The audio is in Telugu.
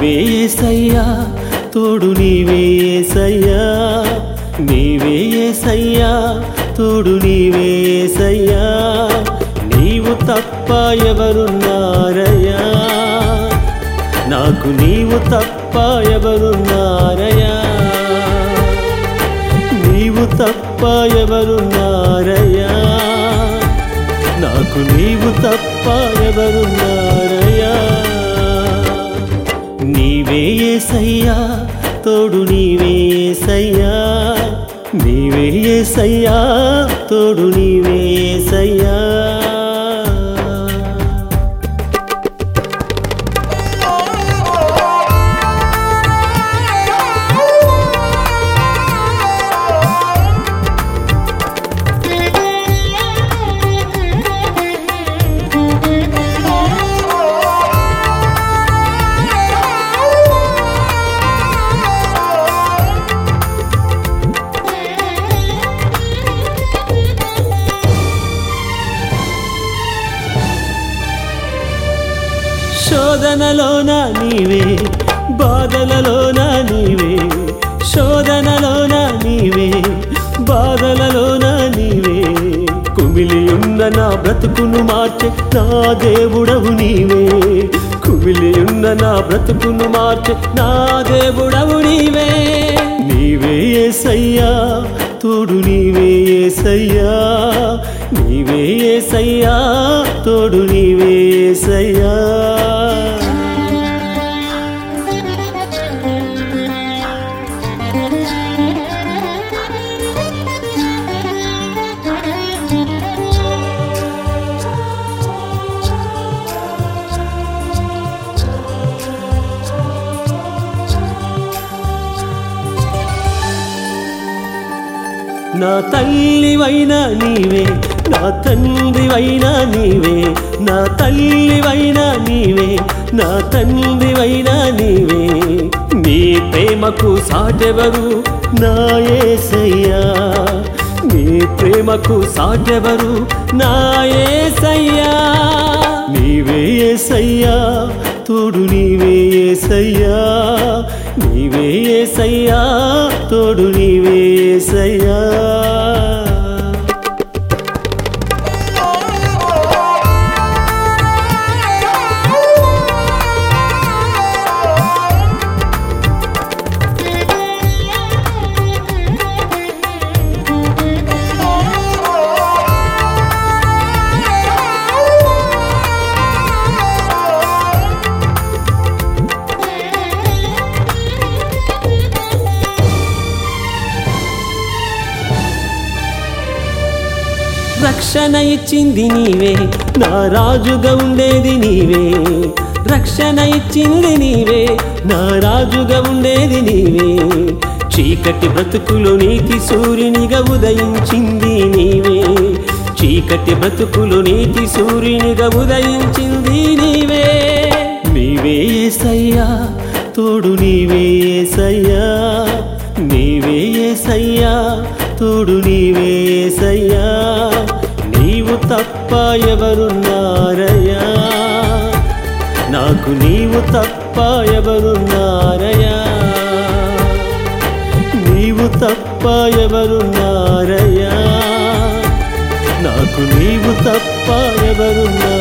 నీవే ఏసయ్యా తోడు నీవే ఏసయ్యా నీవే ఏసయ్యా తోడు నీవే ఏసయ్యా నీవు తప్ప ఎవరున్నారయ్యా నాకు నీవు తప్ప ఎవరున్నారయ్యా నీవు తప్ప ఎవరున్నారయ్యా నాకు నీవు తప్ప ఎవరున్నారయ్యా నీవే ఏసయ్యా తోడు నీవే ఏసయ్యా నీవే ఏసయ్యా తోడు నీవే ఏసయ్యా శోధనలోన నీవే బాధలలోన నీవే శోధనలోన నీవే బాధలలోన నీవే కుమిలి ఉన్న నా బ్రతుకును మార్చే నా దేవుడవు నీవే కుమిలి ఉన్న నా బ్రతుకును మార్చే నా దేవుడవు నీవే నీవే ఏసయ్యా తోడు నీవే ఏసయ్యా నీవే ఏసయ్యా తోడు నీవే ఏసయ్యా నా తల్లివైనా నీవే నా తండ్రివైనా నీవే నా తల్లివైనా నీవే నా తండ్రివైనా నీవే నీ ప్రేమకు సాటెవరు నా యేసయ్యా నీ ప్రేమకు సాటెవరు నా యేసయ్యా నీవే యేసయ్యా తోడు నీవే యేసయ్యా నీవే యేసయ్యా తోడు నీవే యేసయ్యా రక్షణ ఇచ్చింది నీవే నా రాజుగా ఉండేది నీవే రక్షణ ఇచ్చింది నీవే నా రాజుగా ఉండేది నీవే చీకటి బ్రతుకులో నీతి సూర్యునిగా ఉదయించింది నీవే చీకటి బ్రతుకులో నీతి సూర్యునిగా ఉదయించింది నీవే నీవే సయ్యా తోడు నీవే సయ్యా నీవే సయ్యా తోడు నీవే సయ్యా నీవు తప్ప ఎవరున్నారయ్యా నాకు నీవు తప్ప ఎవరున్నారయ్యా నీవు తప్ప ఎవరున్నారయ్యా నాకు నీవు తప్ప ఎవరున్నారయ్యా